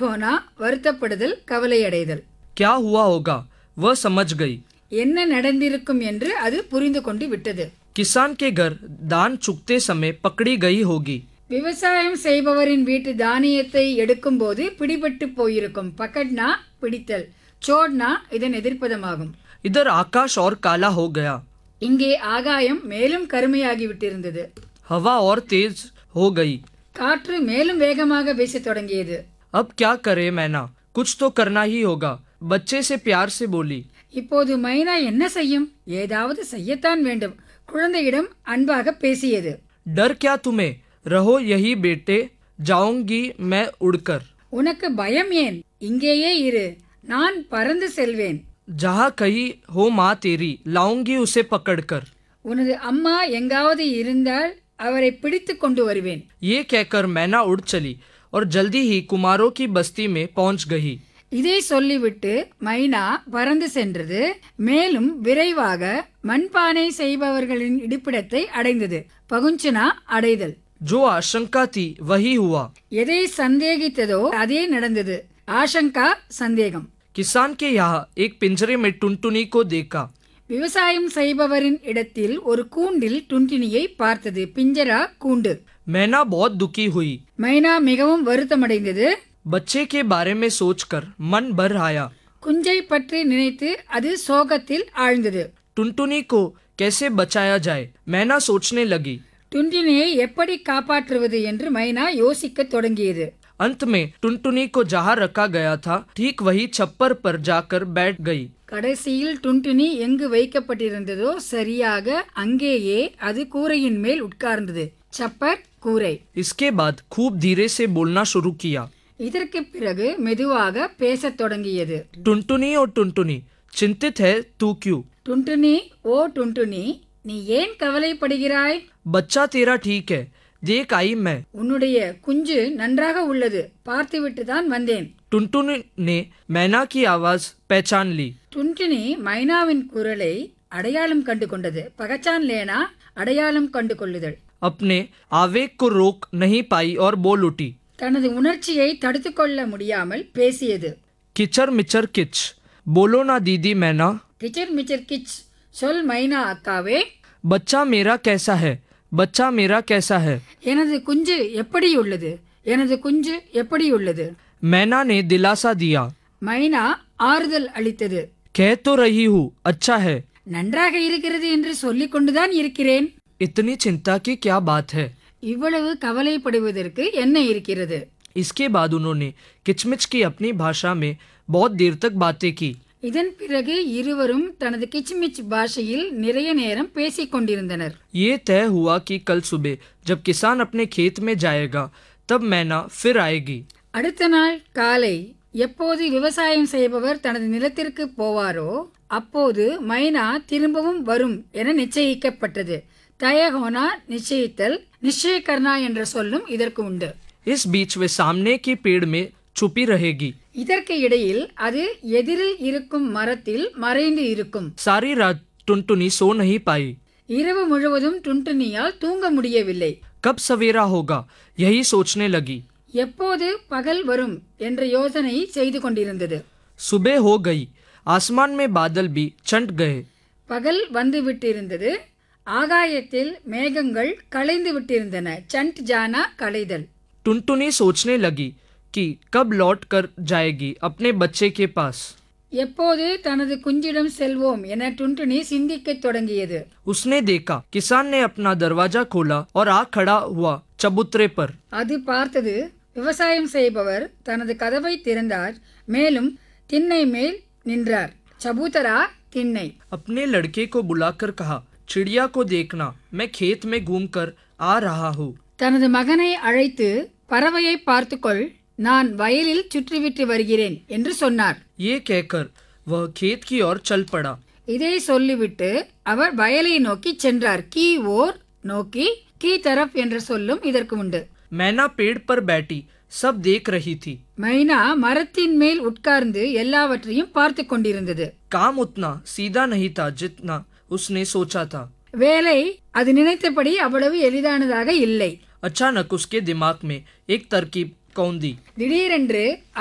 தயகோனா வருத்தப்படுதல் கவலையடைதல் क्या हुआ होगा वह समझ गई என்ன நடந்திருக்கும் என்று அது புரிந்து கொண்டு விட்டது किसान के घर दान चुकते समय पकड़ी गई होगी விவசாயம் செய்பவரின் வீட்டு தானியத்தை எடுக்கும்போது பிடிபட்டு போயிருக்கும் பக்கட்னா பிடித்தல் சோட்னா இதன் எதிர்ப்பதமாகும் इधर आकाश और काला हो गया இங்கே ஆகாயம் மேலும் கருமையாகி விட்டிருந்தது हवा और तेज हो गई காற்று மேலும் வேகமாக வீசத் தொடங்கியது अब क्या करे मैना कुछ तो करना ही होगा बच्चे से प्यार से बोली இப்போது மைனா என்ன செய்யும் ஏதாவது செய்யத்தான் வேண்டும் குழந்தையிடம் அன்பாக பேசியது डर क्या तुम्हें रहो यही बेटे जाऊंगी मैं उड़कर உனக்கு பயம் ஏன் இங்கேயே இரு நான் பறந்து செல்வேன் जहाँ कहीं हो माँ तेरी लाऊंगी उसे पकड़कर உனது அம்மா எங்காவது இருந்தால் அவரை பிடித்து கொண்டு வருவேன் ये कहकर मैना उड़ चली और जल्दी ही कुमारों की बस्ती में पहुंच गई இதை சொல்லிவிட்டு மைனா பறந்து சென்றது மேலும் விரைவாக மண்பானை செய்பவர்களின் இடிப்பிடத்தை அடைந்தது பகுஞ்சனா அடைதல் जो आशंका थी वही हुआ எதை சந்தேகித்ததோ அதே நடந்தது ஆசங்கா சந்தேகம் किसान के यहाँ एक पिंजरे में टुनटुनी को देखा விவசாயம் செய்பவரின் இடத்தில் ஒரு கூண்டில் டுன்டினியை பார்த்தது பிஞ்சரா கூண்டு मैना बहुत दुखी हुई மைனா மிகவும் வருத்தமடைந்தது बच्चे के बारे में सोचकर मन भर आया குஞ்சை பற்றி நினைத்து அது சோகத்தில் ஆழ்ந்தது टुनटुनी को कैसे बचाया जाए मैना सोचने लगी டுன்டினியை எப்படி காப்பாற்றுவது என்று மைனா யோசிக்கத் தொடங்கியது अंत में टुनटुनी को जहाँ रखा गया था ठीक वही छप्पर पर जाकर बैठ गई கடைசியில் டுன்டினி எங்கு வைக்கப்பட்டிருந்ததோ சரியாக அங்கேயே அது கூரையின் மேல் உட்கார்ந்தது சப்பர் கூரை इसके बाद खूब धीरे से बोलना शुरू किया இதற்கு பிறகு மெதுவாக பேசத் தொடங்கியது टुनटुनी और टुनटुनी चिंतित है तू क्यों டுன்டுனி ஓ டுன்டுனி நீ ஏன் கவலைப்படுகிறாய் बच्चा तेरा ठीक है देख आई मैं உன்னுடைய குஞ்சு நன்றாக உள்ளது பார்த்துவிட்டு தான் வந்தேன் टुनटुनी ने मैना की आवाज पहचान ली டுன்டுனி மைனாவின் குரலை அடையாளம் கண்டு கொண்டது பகச்சான் லேனா அடையாளம் கண்டு கொள்ளுதல் अपने आवेग को रोक नहीं पाई और बोल उठी தனது உணர்ச்சியை தடுத்துக் கொள்ள முடியாமல் பேசியது किचर मिचर किच बोलो ना दीदी मैना கிச்சர் மிச்சர் கிச் சொல் மைனா அக்காவே बच्चा मेरा कैसा है बच्चा मेरा कैसा है எனது குஞ்சு எப்படி உள்ளது எனது குஞ்சு எப்படி உள்ளது मैना ने दिलासा दिया மைனா ஆறுதல் அளித்தது कह तो रही हूँ अच्छा है நன்றாக இருக்கிறது என்று சொல்லிக் கொண்டுதான் இருக்கிறேன் इतनी चिंता की क्या बात है இவ்வளவு கவலைப்படுவதற்கு என்ன இருக்கிறது इसके बाद उन्होंने किचमिच की अपनी भाषा में बहुत देर तक बातें की இதன் பிறகு இருவரும் தனது கிச்மிச் பாஷையில் நிறைய நேரம் பேசிக் கொண்டிருந்தனர் ये तय हुआ कि कल सुबह जब किसान अपने खेत में जाएगा तब मैना फिर आएगी அடுத்த நாள் காலை எப்போது விவசாயம் செய்பவர் தனது நிலத்திற்கு போவாரோ அப்போது மைனா திரும்பவும் வரும் என நிச்சயிக்கப்பட்டது தயகோனா நிச்சயித்தல் நிச்சயகர்ணா என்ற சொல்லும் இதற்கு உண்டு इस बीच वे सामने के पेड़ में छुपी रहेगी இதற்கு இடையில் அது எதிரில் இருக்கும் மரத்தில் மறைந்து இருக்கும் सारी रात टुनटुनी सो नहीं पाई இரவு முழுவதும் டுன்டுனியால் தூங்க முடியவில்லை कब सवेरा होगा यही सोचने लगी எப்போது பகல் வரும் என்ற யோசனை செய்து கொண்டிருந்தது सुबह हो गई आसमान में बादल भी चंट गए பகல் வந்து விட்டிருந்தது ஆகாயத்தில் மேகங்கள் கலைந்து விட்டிருந்தன சண்ட் ஜானா கலைதல் टुनटुनी सोचने लगी कि कब लौट कर जाएगी अपने बच्चे के पास எப்போது தனது குஞ்சிடம் செல்வோம் என டுன்டுனி சிந்திக்கத் தொடங்கியது उसने देखा किसान ने अपना दरवाजा खोला और आ खड़ा हुआ चबूतरे पर அது பார்த்தது விவசாயம் செய்பவர் தனது கதவை திறந்தார் மேலும் திண்ணை மேல் நின்றார் சபூதரா திண்ணை अपने लड़के को बुलाकर कहा चिड़िया को देखना मैं खेत में घूमकर आ रहा हूँ தனது மகனை அழைத்து பறவையை பார்த்துக்கொள் நான் வயலில் சுற்றிவிட்டு வருகிறேன் என்று சொன்னார் ये कहकर वह खेत की ओर चल पड़ा இதை சொல்லிவிட்டு அவர் வயலை நோக்கி சென்றார் கீ ஓர் நோக்கி கீ தரப் என்ற சொல்லும் இதற்கு உண்டு मैना पेड़ पर बैठी सब देख रही थी மைனா மரத்தின் மேல் உட்கார்ந்து எல்லாவற்றையும் பார்த்து கொண்டிருந்தது काम उतना सीधा नहीं था जितना उसने सोचा था வேலை அது நினைத்தபடி அவ்வளவு எளிதானதாக இல்லை अचानक उसके दिमाग में एक तरकीब कौंदी திடீரென்று